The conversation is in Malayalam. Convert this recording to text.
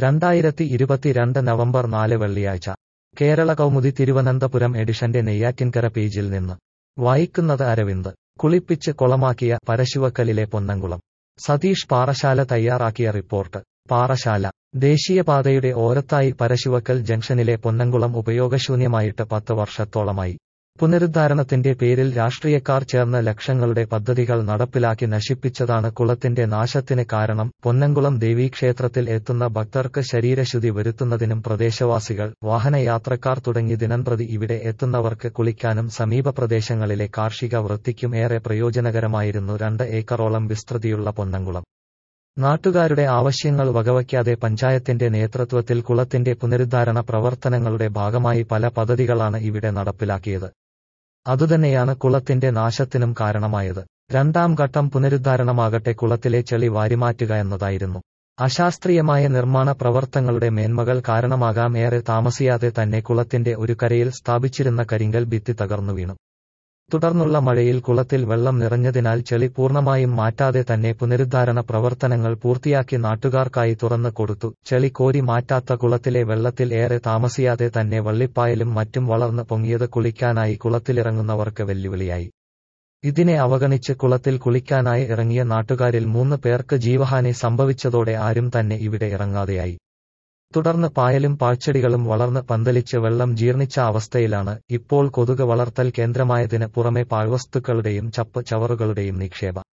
രണ്ടായിരത്തി ഇരുപത്തിരണ്ട് നവംബർ നാല് വെള്ളിയാഴ്ച കേരള കൗമുദി തിരുവനന്തപുരം എഡിഷന്റെ നെയ്യാറ്റിൻകര പേജിൽ നിന്ന് വായിക്കുന്നത് അരവിന്ദ് കുളിപ്പിച്ച് കൊളമാക്കിയ പരശുവക്കലിലെ പൊന്നംകുളം സതീഷ് പാറശാല തയ്യാറാക്കിയ റിപ്പോർട്ട് പാറശാല ദേശീയപാതയുടെ ഓരത്തായി പരശുവക്കൽ ജംഗ്ഷനിലെ പൊന്നംകുളം ഉപയോഗശൂന്യമായിട്ട് പത്ത് വർഷത്തോളമായി പുനരുദ്ധാരണത്തിന്റെ പേരിൽ രാഷ്ട്രീയക്കാർ ചേർന്ന് ലക്ഷങ്ങളുടെ പദ്ധതികൾ നടപ്പിലാക്കി നശിപ്പിച്ചതാണ് കുളത്തിന്റെ നാശത്തിന് കാരണം പൊന്നംകുളം ദേവീക്ഷേത്രത്തിൽ എത്തുന്ന ഭക്തർക്ക് ശരീരശുദ്ധി വരുത്തുന്നതിനും പ്രദേശവാസികൾ വാഹനയാത്രക്കാർ തുടങ്ങി ദിനംപ്രതി ഇവിടെ എത്തുന്നവർക്ക് കുളിക്കാനും സമീപ പ്രദേശങ്ങളിലെ കാർഷിക വൃത്തിക്കും ഏറെ പ്രയോജനകരമായിരുന്നു രണ്ട് ഏക്കറോളം വിസ്തൃതിയുള്ള പൊന്നംകുളം നാട്ടുകാരുടെ ആവശ്യങ്ങൾ വകവയ്ക്കാതെ പഞ്ചായത്തിന്റെ നേതൃത്വത്തിൽ കുളത്തിന്റെ പുനരുദ്ധാരണ പ്രവർത്തനങ്ങളുടെ ഭാഗമായി പല പദ്ധതികളാണ് ഇവിടെ നടപ്പിലാക്കിയത് അതുതന്നെയാണ് കുളത്തിന്റെ നാശത്തിനും കാരണമായത് രണ്ടാം ഘട്ടം പുനരുദ്ധാരണമാകട്ടെ കുളത്തിലെ ചെളി വാരിമാറ്റുക എന്നതായിരുന്നു അശാസ്ത്രീയമായ നിർമ്മാണ പ്രവർത്തനങ്ങളുടെ മേന്മകൾ കാരണമാകാം ഏറെ താമസിയാതെ തന്നെ കുളത്തിന്റെ ഒരു കരയിൽ സ്ഥാപിച്ചിരുന്ന കരിങ്കൽ ഭിത്തി തകർന്നു വീണു തുടർന്നുള്ള മഴയിൽ കുളത്തിൽ വെള്ളം നിറഞ്ഞതിനാൽ ചെളി പൂർണ്ണമായും മാറ്റാതെ തന്നെ പുനരുദ്ധാരണ പ്രവർത്തനങ്ങൾ പൂർത്തിയാക്കി നാട്ടുകാർക്കായി തുറന്നു കൊടുത്തു ചെളി കോരി മാറ്റാത്ത കുളത്തിലെ വെള്ളത്തിൽ ഏറെ താമസിയാതെ തന്നെ വള്ളിപ്പായലും മറ്റും വളർന്ന് പൊങ്ങിയത് കുളിക്കാനായി കുളത്തിലിറങ്ങുന്നവർക്ക് വെല്ലുവിളിയായി ഇതിനെ അവഗണിച്ച് കുളത്തിൽ കുളിക്കാനായി ഇറങ്ങിയ നാട്ടുകാരിൽ മൂന്ന് പേർക്ക് ജീവഹാനി സംഭവിച്ചതോടെ ആരും തന്നെ ഇവിടെ ഇറങ്ങാതെയായി തുടർന്ന് പായലും പാഴ്ചെടികളും വളർന്ന് പന്തലിച്ച് വെള്ളം ജീർണിച്ച അവസ്ഥയിലാണ് ഇപ്പോൾ കൊതുക് വളർത്തൽ കേന്ദ്രമായതിന് പുറമെ പാഴ്വസ്തുക്കളുടെയും ചപ്പ് ചവറുകളുടെയും നിക്ഷേപം